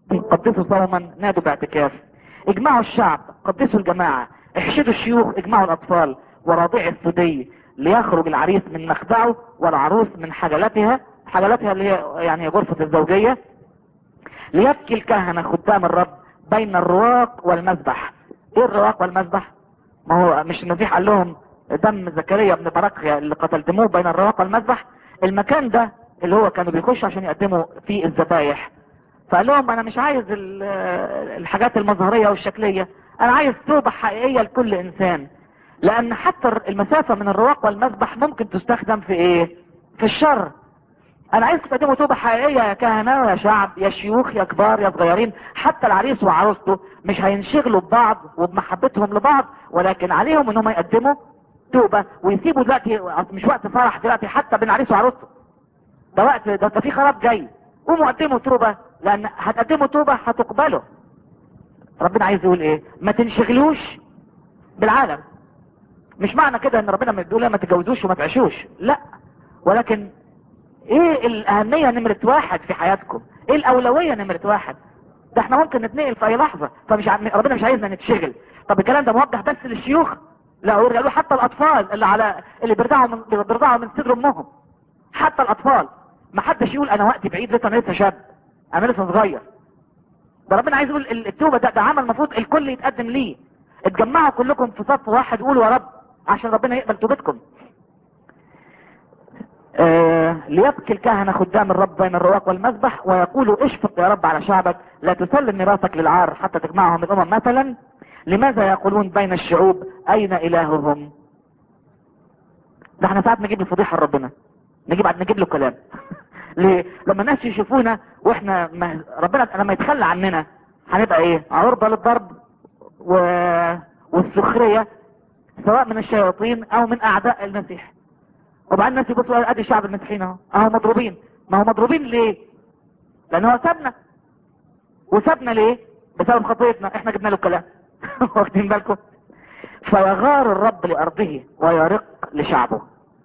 قدسوا صوما نادوا باعتكاف اجمعوا الشعب قدسوا الجماعة احشدوا الشيوخ اجمعوا الاطفال وراضعي الثدي ليخرج العريس من مخدعه والعروس من حجلتها حجلتها اللي هي يعني غرفة الزوجية ليبكي الكهنة خدام الرب بين الرواق والمذبح ايه الرواق والمذبح ما هو مش المسيح قال لهم دم زكريا بن برقيا اللي قتلتموه بين الرواق والمذبح المكان ده اللي هو كانوا بيخشوا عشان يقدموا فيه الذبايح فقال لهم انا مش عايز ال- الحاجات المظهرية والشكلية انا عايز توبة حقيقية لكل انسان لان حتى المسافة من الرواق والمذبح ممكن تستخدم في ايه في الشر انا عايز تقدموا توبة حقيقية يا كهنة ويا شعب يا شيوخ يا كبار يا صغيرين حتى العريس وعروسته مش هينشغلوا ببعض وبمحبتهم لبعض ولكن عليهم انهم يقدموا توبة ويسيبوا دلوقتي أصل مش وقت فرح دلوقتي حتى بين العريس وعروسته ده وقت ده, ده في خراب جاي قوموا قدموا توبة لان هتقدموا توبة هتقبلوا ربنا عايز يقول ايه ما تنشغلوش بالعالم مش معنى كده ان ربنا بيقول ما تتجوزوش وما تعيشوش لا ولكن ايه الاهمية نمرة واحد في حياتكم ايه الاولوية نمرة واحد ده احنا ممكن نتنقل في اي لحظة فمش ع... ربنا مش عايزنا نتشغل طب الكلام ده موجه بس للشيوخ لا قالوا حتى الاطفال اللي على اللي بيرضعوا من بيرضعوا من صدر امهم حتى الاطفال ما حدش يقول انا وقتي بعيد لسه انا لسه شاب انا لسه صغير ده ربنا عايز يقول ال- التوبة ده, ده عمل المفروض الكل يتقدم ليه اتجمعوا كلكم في صف واحد قولوا يا رب عشان ربنا يقبل توبتكم آه ليبكي الكهنة خدام الرب بين الرواق والمذبح ويقولوا اشفق يا رب على شعبك لا تسلم ميراثك للعار حتى تجمعهم الامم مثلا لماذا يقولون بين الشعوب اين الههم ده احنا ساعات نجيب الفضيحة لربنا نجيب نجيب له كلام ليه لما الناس يشوفونا واحنا ما ربنا لما يتخلى عننا هنبقى ايه عرضة للضرب و... والسخرية سواء من الشياطين او من اعداء المسيح وبعدين الناس يبصوا ادي الشعب المسيحيين اهو اهو مضروبين ما هو مضروبين ليه لان هو سابنا وسابنا ليه بسبب خطيتنا احنا جبنا له الكلام واخدين بالكم فيغار الرب لارضه ويرق لشعبه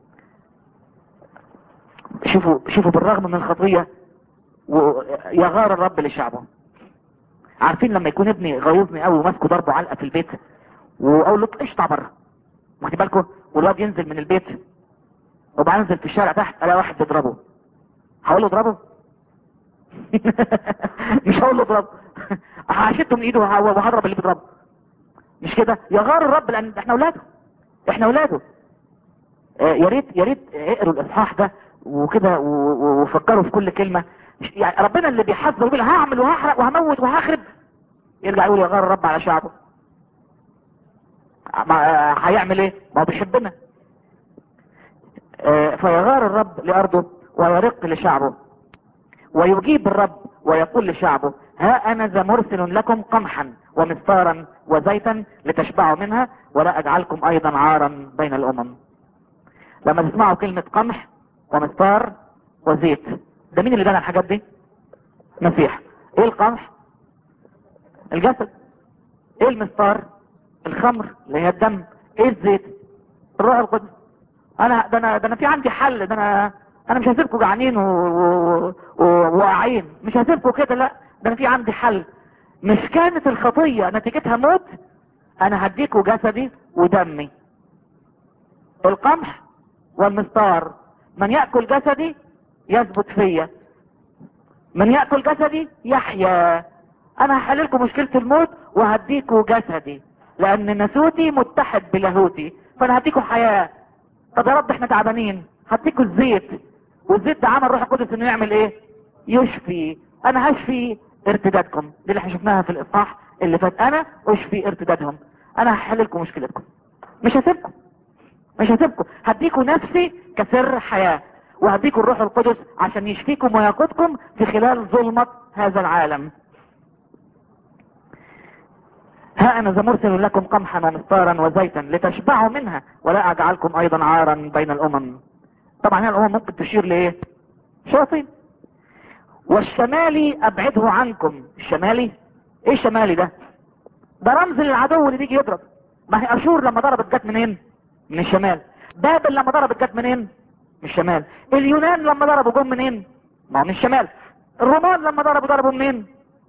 شوفوا شوفوا بالرغم من الخطية ويغار الرب لشعبه عارفين لما يكون ابني غيظني قوي وماسكه ضربه علقه في البيت واقول له اطلع بره واخدين بالكم والواد ينزل من البيت وبعدين انزل في الشارع تحت الاقي واحد بيضربه هقول له اضربه مش هقول له اضربه هشده من ايده وه- وهضرب اللي بيضربه مش كده يغار الرب لان احنا اولاده احنا اولاده آه، يا ريت يا ريت اقروا الاصحاح ده وكده و- و- وفكروا في كل كلمه مش- يعني ربنا اللي بيحذر ويقول هعمل وهحرق وهموت وهخرب يرجع يقول يغار الرب على شعبه ما- آه، هيعمل ايه ما هو بيحبنا آه، فيغار الرب لارضه ويرق لشعبه ويجيب الرب ويقول لشعبه ها انا ذا مرسل لكم قمحا ومسطارا وزيتا لتشبعوا منها ولا اجعلكم ايضا عارا بين الامم لما تسمعوا كلمة قمح ومسطار وزيت ده مين اللي بنى الحاجات دي مسيح ايه القمح الجسد ايه المسطار الخمر اللي هي الدم ايه الزيت الروح القدس انا ده انا ده انا في عندي حل ده انا انا مش هسيبكم جعانين و- و- و- وواقعين مش هسيبكم كده لا ده انا في عندي حل مش كانت الخطية نتيجتها موت انا هديكوا جسدي ودمي القمح والمسطار من يأكل جسدي يثبت فيا من يأكل جسدي يحيا انا هحل لكم مشكلة الموت وهديكوا جسدي لان نسوتي متحد بلاهوتي فانا هديكوا حياة طب يا رب احنا تعبانين هديكوا الزيت والزيت ده عمل روح القدس انه يعمل ايه يشفي انا هشفي ارتدادكم دي اللي احنا شفناها في الاصحاح اللي فات انا اشفي ارتدادهم انا هحل لكم مشكلتكم مش هسيبكم مش هسيبكم هديكوا نفسي كسر حياة وهديكوا الروح القدس عشان يشفيكم ويقودكم في خلال ظلمة هذا العالم ها انا ذا مرسل لكم قمحا ومسطارا وزيتا لتشبعوا منها ولا اجعلكم ايضا عارا بين الامم طبعا هنا الامم ممكن تشير لايه شياطين والشمالي ابعده عنكم الشمالي ايه الشمالي ده ده رمز للعدو اللي بيجي يضرب ما هي اشور لما ضربت جت منين من الشمال بابل لما ضربت جت منين من الشمال اليونان لما ضربوا جم منين ما هو من الشمال الرومان لما ضربوا ضربوا منين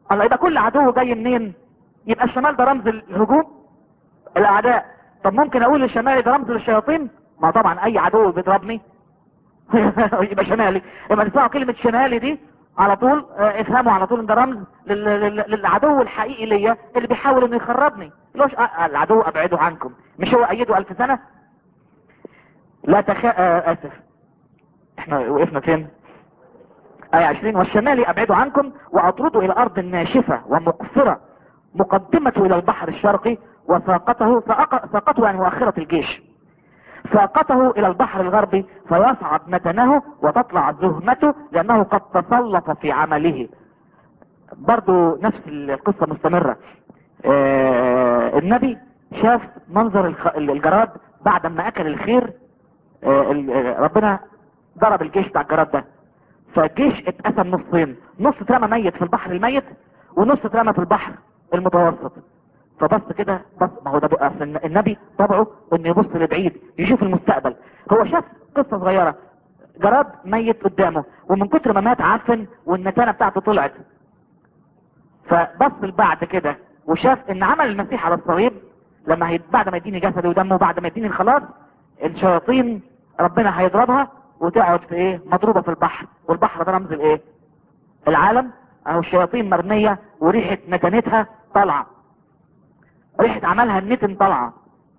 الله يبقى كل عدو جاي منين يبقى الشمال ده رمز الهجوم الاعداء طب ممكن اقول الشمالي ده رمز للشياطين ما طبعا اي عدو بيضربني يبقى شمالي يبقى تسمعوا كلمة شمالي دي على طول اه افهموا على طول ان ده رمز لل- لل- للعدو الحقيقي ليا اللي بيحاول انه يخربني لوش اه العدو ابعده عنكم مش هو ايده الف سنة لا تخا اه اسف احنا وقفنا فين آية 20 والشمال أبعده عنكم وأطرده إلى أرض ناشفة ومقفرة مقدمة إلى البحر الشرقي وساقته ساق- ساقته يعني مؤخرة الجيش ساقته إلى البحر الغربي فيصعد متنه وتطلع زهمته لأنه قد تسلط في عمله برضو نفس القصة مستمرة آه النبي شاف منظر الخ- الجراد بعد ما أكل الخير آه ال- آه، ربنا ضرب الجيش بتاع الجراد ده فالجيش اتقسم نصين نص اترمى ميت في البحر الميت ونص اترمى في البحر المتوسط فبص كده بص ما هو ده بقى أصل النبي طبعه انه يبص لبعيد يشوف المستقبل هو شاف قصة صغيرة جراد ميت قدامه ومن كتر ما مات عفن والنتانة بتاعته طلعت فبص لبعد كده وشاف ان عمل المسيح على الصليب لما هي بعد ما يديني جسده ودمه بعد ما يديني الخلاص الشياطين ربنا هيضربها وتقعد في ايه مضروبة في البحر والبحر ده رمز الايه العالم اهو الشياطين مرمية وريحة نتنتها طالعة ريحة عملها النتن طالعة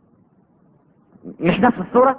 مش نفس الصورة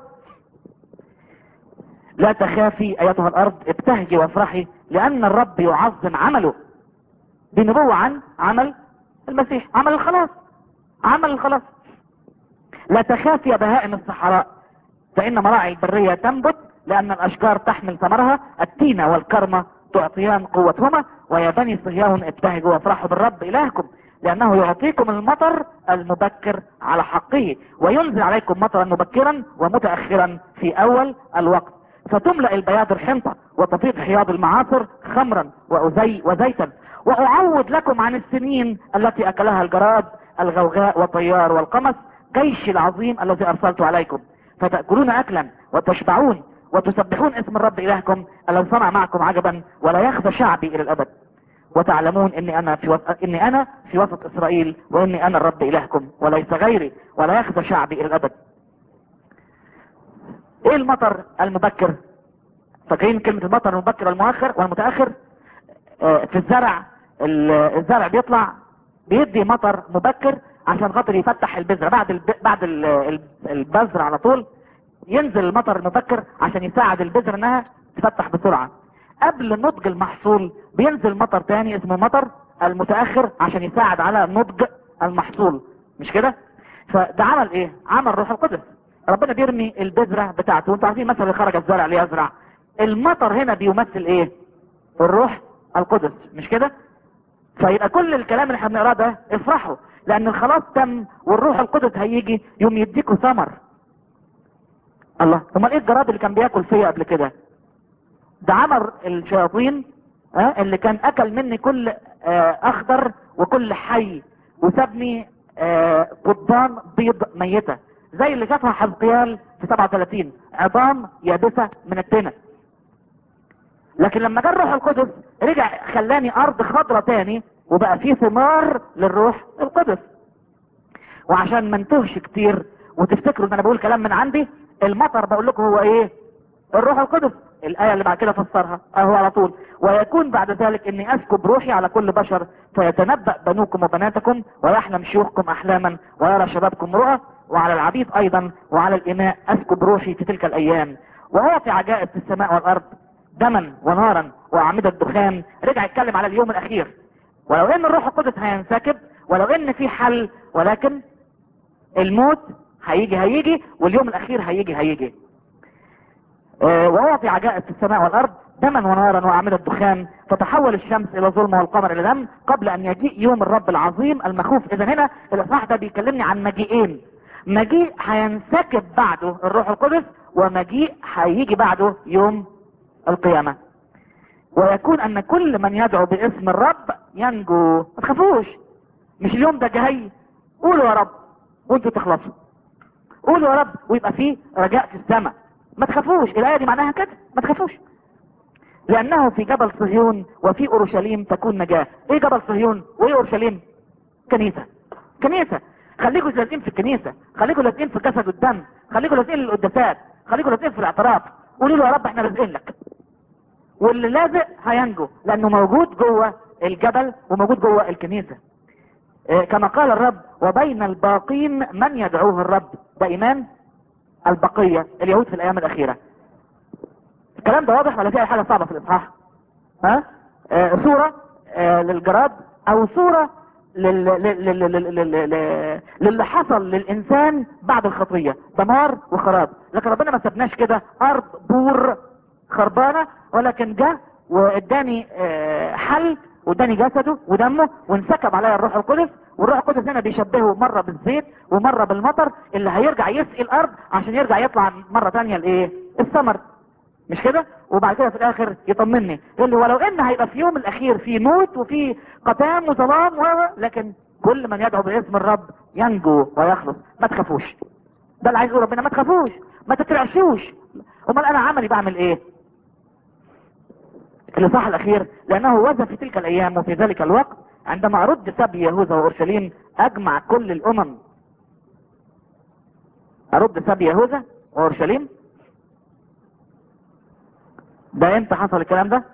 لا تخافي ايتها الارض ابتهجي وافرحي لان الرب يعظم عمله دي نبوة عن عمل المسيح عمل الخلاص عمل الخلاص لا تخافي يا بهائم الصحراء فإن مراعي البرية تنبت لأن الأشجار تحمل ثمرها التينة والكرمة تعطيان قوتهما ويا بني صهيون ابتهجوا وافرحوا بالرب إلهكم لأنه يعطيكم المطر المبكر على حقه وينزل عليكم مطرا مبكرا ومتأخرا في أول الوقت فتملأ البياض الحنطة وتفيض حياض المعاصر خمرا وأزي وزيتا وأعوض لكم عن السنين التي أكلها الجراد الغوغاء والطيار والقمص جيش العظيم الذي أرسلت عليكم فتأكلون أكلا وتشبعون وتسبحون اسم الرب إلهكم الذي صنع معكم عجبا ولا يخفى شعبي إلى الأبد وتعلمون اني انا في وسط اني انا في وسط اسرائيل واني انا الرب الهكم وليس غيري ولا يخفى شعبي الى الابد ايه المطر المبكر فاكرين كلمة المطر المبكر والمؤخر والمتأخر آه، في الزرع ال- الزرع بيطلع بيدي مطر مبكر عشان خاطر يفتح البذرة بعد الب... بعد ال- ال- البذر على طول ينزل المطر المبكر عشان يساعد البذرة انها تفتح بسرعة قبل نضج المحصول بينزل مطر تاني اسمه مطر المتأخر عشان يساعد على نضج المحصول مش كده فده عمل ايه عمل روح القدس ربنا بيرمي البذرة بتاعته وانتوا عارفين مثلا اللي خرج الزرع ليزرع المطر هنا بيمثل ايه الروح القدس مش كده فيبقى كل الكلام اللي احنا بنقراه ده افرحوا لان الخلاص تم والروح القدس هيجي يوم يديكوا ثمر الله امال ايه الجراد اللي كان بياكل فيا قبل كده ده عمر الشياطين ها اللي كان اكل مني كل آه، اخضر وكل حي وسابني آه، قضبان بيض ميتة زي اللي شافها حزقيال في 37 عظام يابسة من التنة لكن لما جه الروح القدس رجع خلاني ارض خضرة تاني وبقى فيه ثمار للروح القدس وعشان ما انتهش كتير وتفتكروا ان انا بقول كلام من عندي المطر بقول لكم هو ايه الروح القدس الآية اللي بعد كده فسرها اهو على طول ويكون بعد ذلك اني اسكب روحي على كل بشر فيتنبأ بنوكم وبناتكم ويحلم شيوخكم احلاما ويرى شبابكم رؤى وعلى العبيد ايضا وعلى الاماء اسكب روحي في تلك الايام واعطي عجائب في السماء والارض دما ونارا واعمدة دخان رجع يتكلم على اليوم الاخير ولو ان الروح القدس هينسكب ولو ان في حل ولكن الموت هيجي هيجي واليوم الاخير هيجي هيجي آه، واعطي عجائب في السماء والارض دما ونارا واعمدة دخان فتحول الشمس الى ظلمة والقمر الى دم قبل ان يجيء يوم الرب العظيم المخوف اذا هنا الاصحاح ده بيكلمني عن مجيئين مجيء هينسكب بعده الروح القدس ومجيء هيجي بعده يوم القيامة ويكون ان كل من يدعو باسم الرب ينجو ما تخافوش مش اليوم ده جاي قولوا يا رب وانتوا تخلصوا قولوا يا رب ويبقى فيه رجاء في السماء ما تخافوش الايه دي معناها كده ما تخافوش لانه في جبل صهيون وفي اورشليم تكون نجاة ايه جبل صهيون وايه اورشليم كنيسة كنيسة خليكوا لازقين في الكنيسة خليكوا لازقين في جسد الدم خليكوا لازقين للقداسات خليكوا لازقين في الاعتراف قولوا له يا رب احنا لازقين لك واللي لازق هينجو لانه موجود جوه الجبل وموجود جوه الكنيسة اه كما قال الرب وبين الباقين من يدعوه الرب ده ايمان البقية اليهود في الايام الاخيرة الكلام ده واضح ولا في اي حاجة صعبة في الاصحاح ها اه صورة اه للجراد او صورة لل... لل... لل... لل... لل... لل... للي حصل للانسان بعد الخطية دمار وخراب لكن ربنا ما سبناش كده ارض بور خربانة ولكن جه واداني اه حل واداني جسده ودمه وانسكب عليا الروح القدس والروح القدس هنا بيشبهه مرة بالزيت ومرة بالمطر اللي هيرجع يسقي الارض عشان يرجع يطلع مرة تانية الايه الثمر مش كده وبعد كده في الاخر يطمني يقول لي ولو ان هيبقى في يوم الاخير في موت وفي قتام وظلام و لكن كل من يدعو باسم الرب ينجو ويخلص ما تخافوش ده اللي عايز يقول ربنا ما تخافوش ما تترعشوش امال انا عملي بعمل ايه الاصحاح الاخير لانه وزن في تلك الايام وفي ذلك الوقت عندما ارد سبي يهوذا واورشليم اجمع كل الامم ارد سبي يهوذا واورشليم ده امتى حصل الكلام ده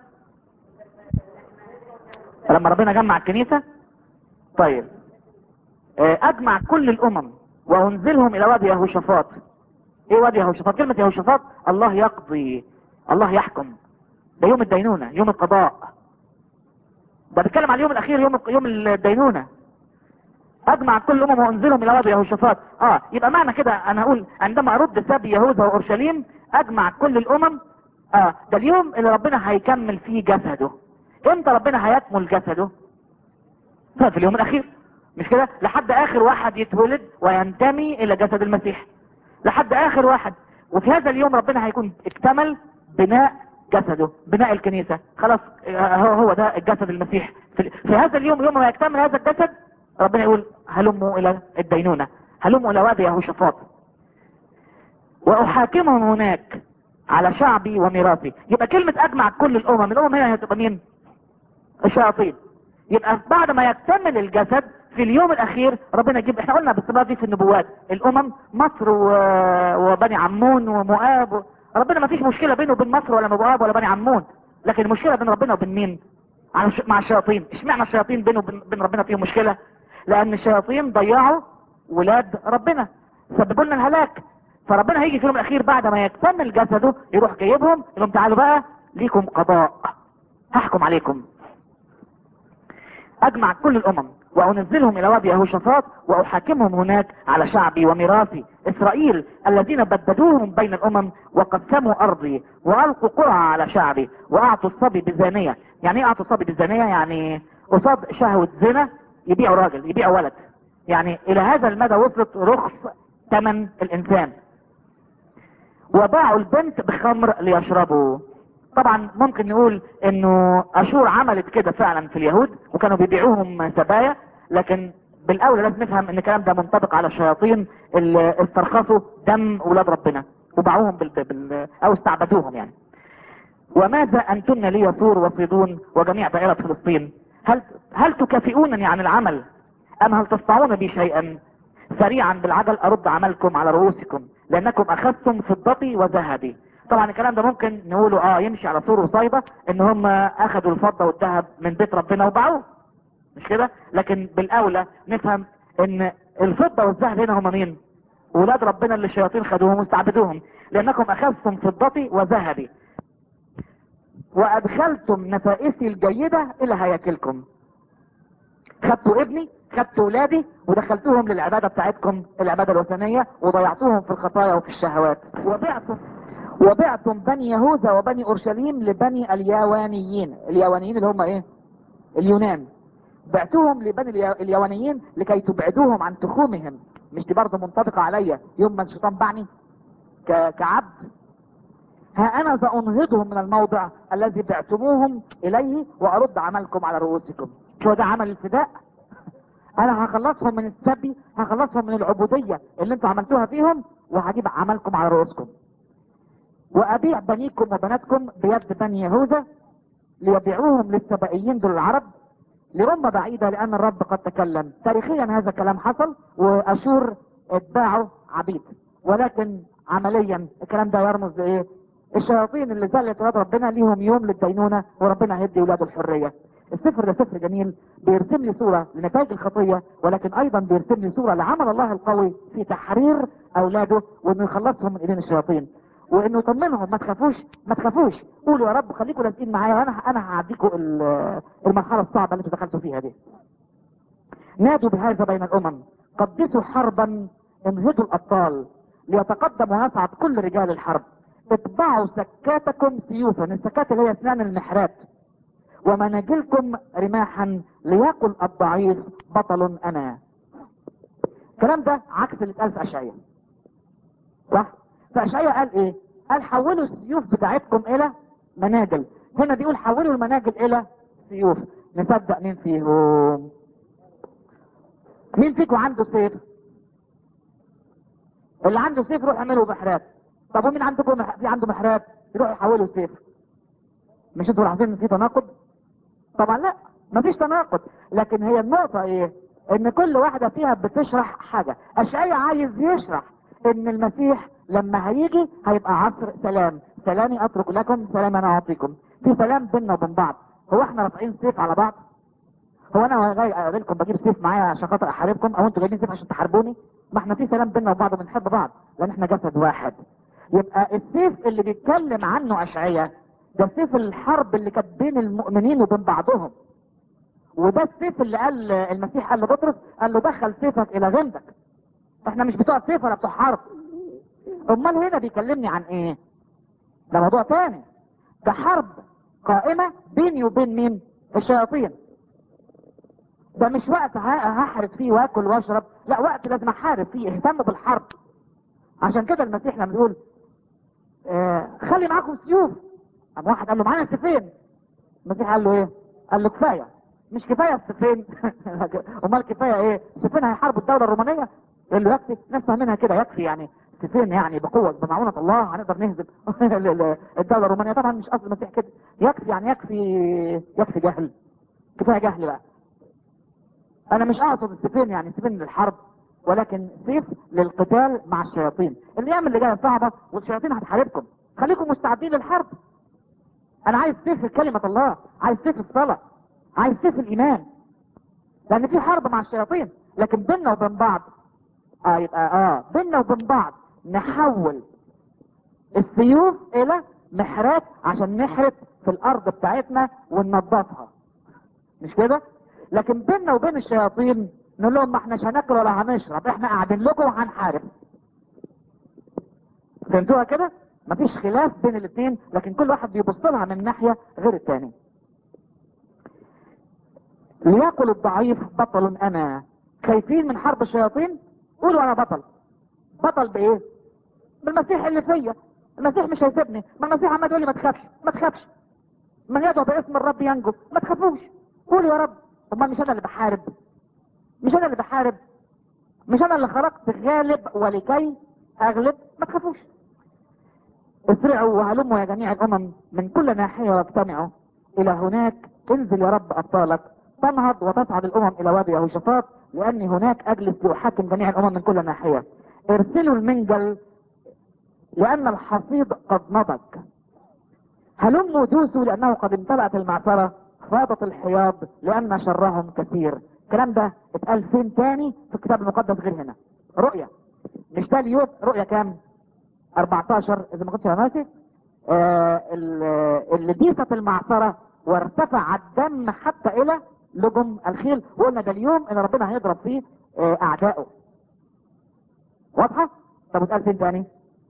لما ربنا جمع الكنيسة طيب اجمع كل الامم وانزلهم الى وادي يهوشافاط ايه وادي يهوشافاط كلمة يهوشافاط الله يقضي الله يحكم ده يوم الدينونة يوم القضاء ده بيتكلم على اليوم الاخير يوم يوم الدينونة اجمع كل الامم وانزلهم الى وادي يهوشافاط اه يبقى معنى كده انا اقول عندما ارد سبي يهوذا واورشليم اجمع كل الامم اه ده اليوم اللي ربنا هيكمل فيه جسده امتى ربنا هيكمل جسده في اليوم الاخير مش كده لحد اخر واحد يتولد وينتمي الى جسد المسيح لحد اخر واحد وفي هذا اليوم ربنا هيكون اكتمل بناء جسده بناء الكنيسة خلاص هو هو ده الجسد المسيح في, في هذا اليوم يوم ما يكتمل هذا الجسد ربنا يقول هلموا الى الدينونة هلموا الى وادي يهوشافاط واحاكمهم هناك على شعبي وميراثي يبقى كلمة اجمع كل الامم الامم هنا هتبقى مين الشياطين يبقى بعد ما يكتمل الجسد في اليوم الاخير ربنا يجيب احنا قلنا باستمرار دي في النبوات الامم مصر و... وبني عمون ومؤاب و... ربنا ما فيش مشكلة بينه وبين مصر ولا مؤاب ولا بني عمون لكن المشكلة بين ربنا وبين مين على ش... مع الشياطين اشمعنى الشياطين بينه وبين ربنا فيهم مشكلة لان الشياطين ضيعوا ولاد ربنا سببوا لنا الهلاك فربنا هيجي في اليوم الاخير بعد ما يكتمل جسده يروح جايبهم يقول لهم تعالوا بقى ليكم قضاء هحكم عليكم اجمع كل الامم وانزلهم الى وادي يهوشافاط واحاكمهم هناك على شعبي وميراثي اسرائيل الذين بددوهم بين الامم وقسموا ارضي والقوا قرعة على شعبي واعطوا الصبي بالزانية يعني ايه اعطوا الصبي بالزانية يعني قصاد شهوة زنا يبيعوا راجل يبيعوا ولد يعني الى هذا المدى وصلت رخص ثمن الانسان وباعوا البنت بخمر ليشربوا طبعا ممكن نقول انه اشور عملت كده فعلا في اليهود وكانوا بيبيعوهم سبايا لكن بالاولى لازم نفهم ان الكلام ده منطبق على الشياطين اللي استرخصوا دم اولاد ربنا وباعوهم بال... بال... او استعبدوهم يعني وماذا انتن لي يسور وصيدون وجميع دائرة فلسطين هل هل تكافئونني عن العمل ام هل تصنعون بي شيئا سريعا بالعجل ارد عملكم على رؤوسكم لانكم اخذتم فضتي وذهبي طبعا الكلام ده ممكن نقوله اه يمشي على سور وصيبة ان هم اخذوا الفضة والذهب من بيت ربنا وباعوه مش كده لكن بالاولى نفهم ان الفضة والذهب هنا هم مين ولاد ربنا اللي الشياطين خدوهم واستعبدوهم لانكم اخذتم فضتي وذهبي وادخلتم نفائسي الجيدة الى هياكلكم خدتوا ابني خدتوا ولادي ودخلتوهم للعبادة بتاعتكم العبادة الوثنية وضيعتوهم في الخطايا وفي الشهوات وبعتم وبعتم بني يهوذا وبني اورشليم لبني اليوانيين اليوانيين اللي هم ايه اليونان بعتوهم لبني اليوانيين لكي تبعدوهم عن تخومهم مش دي برضه منطبقة عليا يوم ما الشيطان باعني كعبد ها انا سانهضهم من الموضع الذي بعتموهم اليه وارد عملكم على رؤوسكم شو ده عمل الفداء انا هخلصهم من السبي هخلصهم من العبودية اللي انتوا عملتوها فيهم وهجيب عملكم على رؤوسكم وابيع بنيكم وبناتكم بيد بني يهوذا ليبيعوهم للسبائيين دول العرب لأمة بعيدة لأن الرب قد تكلم تاريخيا هذا الكلام حصل وأشور اتباعوا عبيد ولكن عمليا الكلام ده يرمز لإيه الشياطين اللي زلت ولاد ربنا ليهم يوم للدينونة وربنا هيدي ولاده الحرية السفر ده سفر جميل بيرسم لي صورة لنتائج الخطية ولكن ايضا بيرسم لي صورة لعمل الله القوي في تحرير اولاده وانه يخلصهم من ايدين الشياطين وانه يطمنهم ما تخافوش ما تخافوش قولوا يا رب خليكم لازقين معايا وانا انا هعديكم ال- المرحلة الصعبة اللي انتوا دخلتوا فيها دي نادوا بهذا بين الامم قدسوا حربا انهضوا الابطال ليتقدم ويصعد كل رجال الحرب اتبعوا سكاتكم سيوفا السكات اللي هي اسنان المحرات ومناجلكم رماحا ليقل الضعيف بطل انا الكلام ده عكس اللي اتقال في اشعياء صح فاشعياء قال ايه قال حولوا السيوف بتاعتكم الى مناجل هنا بيقول حولوا المناجل الى سيوف نصدق مين فيهم مين فيكم عنده سيف اللي عنده سيف روح اعمله محرات طب ومين عندكم مح... في عنده محرات يروح يحوله سيف مش انتوا عارفين ان في تناقض طبعا لا مفيش تناقض لكن هي النقطة ايه ان كل واحدة فيها بتشرح حاجة اشعياء عايز يشرح ان المسيح لما هيجي هيبقى عصر سلام سلامي اترك لكم سلام انا اعطيكم في سلام بيننا وبين بعض هو احنا رافعين سيف على بعض هو انا جاي اقابلكم بجيب سيف معايا عشان خاطر احاربكم او انتوا جايبين سيف عشان تحاربوني ما احنا في سلام بيننا وبعض وبنحب بعض لان احنا جسد واحد يبقى السيف اللي بيتكلم عنه اشعياء ده سيف الحرب اللي كانت بين المؤمنين وبين بعضهم وده السيف اللي قال المسيح قال لبطرس قال له دخل سيفك الى غمدك احنا مش بتوع سيف ولا بتوع حرب امال هنا بيكلمني عن ايه ده موضوع تاني ده حرب قائمة بيني وبين مين الشياطين ده مش وقت ه- هحرب فيه واكل واشرب لا وقت لازم احارب فيه اهتم بالحرب عشان كده المسيح لما بيقول آه خلي معاكم سيوف قام واحد قال له معانا سيفين المسيح قال له ايه قال له كفايه مش كفايه السيفين امال كفايه ايه السيفين هيحاربوا الدوله الرومانيه قال له يكفي ناس فاهمينها كده يكفي يعني سيفين يعني بقوه بمعونه الله هنقدر نهزم الدوله الرومانيه طبعا مش قصد المسيح كده يكفي يعني يكفي يكفي جهل كفايه جهل بقى انا مش اقصد السيفين يعني سيفين للحرب ولكن سيف للقتال مع الشياطين الايام اللي جايه صعبه والشياطين هتحاربكم خليكم مستعدين للحرب انا عايز سيف كلمة الله عايز سيف الصلاة عايز سيف الايمان لان في حرب مع الشياطين لكن بيننا وبين بعض اه يبقى اه بيننا وبين بعض نحول السيوف الى محرات عشان نحرق في الارض بتاعتنا وننظفها مش كده لكن بيننا وبين الشياطين نقول لهم ما احناش هناكل ولا هنشرب احنا قاعدين لكم وهنحارب فهمتوها كده مفيش خلاف بين الاثنين لكن كل واحد بيبص لها من ناحية غير الثاني ليقل الضعيف بطل انا خايفين من حرب الشياطين قولوا انا بطل بطل بايه بالمسيح اللي فيا المسيح مش هيسيبني ما المسيح عمال يقول لي ما تخافش ما تخافش من يدعو باسم الرب ينجو ما تخافوش قولوا يا رب امال مش انا اللي بحارب مش انا اللي بحارب مش انا اللي خلقت غالب ولكي اغلب ما تخافوش اسرعوا وهلموا يا جميع الامم من كل ناحية واجتمعوا الى هناك انزل يا رب ابطالك تنهض وتصعد الامم الى وادي يهوشافاط لاني هناك اجلس لاحاكم جميع الامم من كل ناحية ارسلوا المنجل لان الحصيد قد نضج هلموا دوسوا لانه قد امتلأت المعصرة فاضت الحياض لان شرهم كثير الكلام ده اتقال فين تاني في الكتاب المقدس غير هنا رؤية مش ده اليوم رؤية كام 14 اذا ما كنتش انا ناسي آه ال- اللي ديست المعصرة وارتفع الدم حتى الى لجم الخيل وقلنا ده اليوم اللي ربنا هيضرب فيه آه اعدائه واضحة طب اتقال فين تاني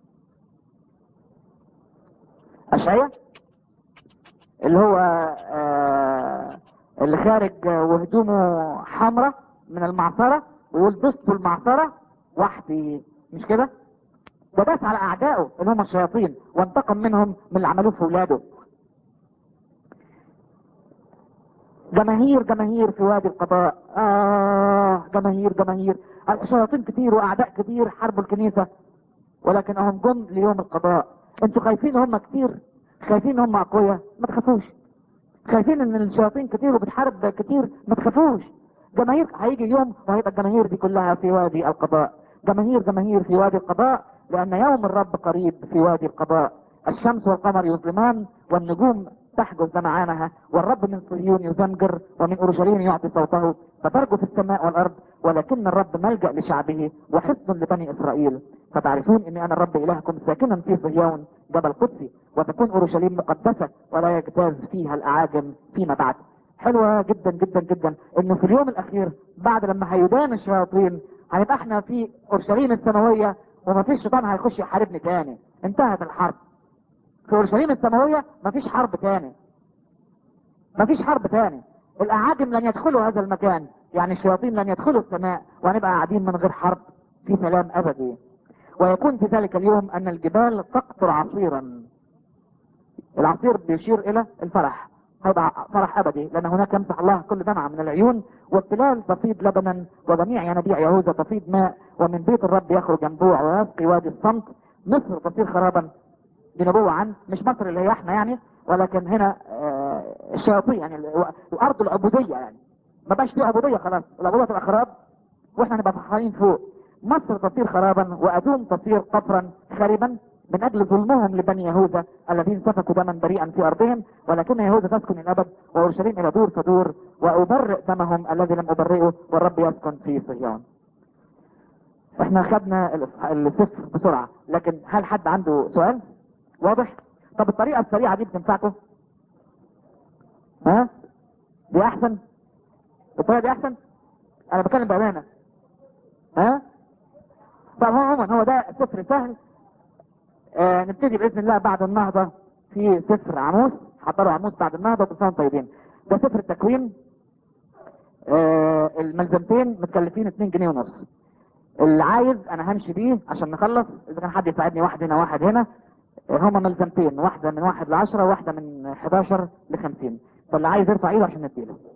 اشعياء اللي هو آه اللي خارج آه، وهدومه حمراء من المعصرة ويقول دست المعصرة وحدي مش كده ده داس على اعدائه اللي هم الشياطين وانتقم منهم من اللي عملوه في ولاده جماهير جماهير في وادي القضاء آه جماهير جماهير شياطين كتير واعداء كتير حاربوا الكنيسة ولكن هم جم ليوم القضاء انتوا خايفين هم كتير خايفين هم اقوياء ما تخافوش خايفين ان الشياطين كتير وبتحارب كتير ما تخافوش جماهير هيجي يوم وهيبقى الجماهير دي كلها في وادي القضاء جماهير جماهير في وادي القضاء لان يوم الرب قريب في وادي القضاء الشمس والقمر يظلمان والنجوم تحجز دمعانها والرب من صهيون يزمجر ومن اورشليم يعطي صوته فترجف السماء والارض ولكن الرب ملجا لشعبه وحصن لبني اسرائيل فتعرفون اني انا الرب الهكم ساكنا في صهيون جبل قدسي وتكون اورشليم مقدسه ولا يجتاز فيها الاعاجم فيما بعد حلوه جدا جدا جدا انه في اليوم الاخير بعد لما هيدان الشياطين هيبقى احنا في اورشليم السماويه ومفيش شيطان هيخش يحاربني تاني انتهت الحرب في اورشليم السماويه مفيش حرب تاني مفيش حرب تاني الاعاجم لن يدخلوا هذا المكان يعني الشياطين لن يدخلوا السماء وهنبقى قاعدين من غير حرب في سلام ابدي ويكون في ذلك اليوم ان الجبال تقطر عصيرا العصير بيشير الى الفرح هيبقى فرح ابدي لان هناك يمسح الله كل دمعه من العيون والتلال تفيض لبنا وجميع ينابيع يهوذا تفيض ماء ومن بيت الرب يخرج ينبوع ويسقي وادي الصمت مصر تصير خرابا دي نبوة عن مش مصر اللي هي احنا يعني ولكن هنا آه الشياطين يعني الارض العبودية يعني ما بقاش في عبودية خلاص العبودية تبقى خراب واحنا نبقى فرحانين فوق مصر تصير خرابا وادوم تصير قطرا خربا من اجل ظلمهم لبني يهوذا الذين سفكوا دما بريئا في ارضهم ولكن يهوذا تسكن الابد واورشليم الى دور فدور وابرئ دمهم الذي لم ابرئه والرب يسكن في صهيون احنا خدنا الصفر بسرعة لكن هل حد عنده سؤال واضح طب الطريقة السريعة دي بتنفعكم ها دي احسن الطريقة دي احسن انا بتكلم بامانة ها طب هو عموما هو ده سفر سهل آه نبتدي باذن الله بعد النهضة في سفر عموس حضروا عموس بعد النهضة وكل سنة طيبين ده سفر التكوين آه الملزمتين متكلفين 2 جنيه ونص اللي عايز انا همشي بيه عشان نخلص اذا كان حد يساعدني واحد هنا واحد هنا هما ملزمتين واحدة من واحد لعشرة وواحدة من 11 لخمسين فاللي عايز يرفع ايده عشان نديله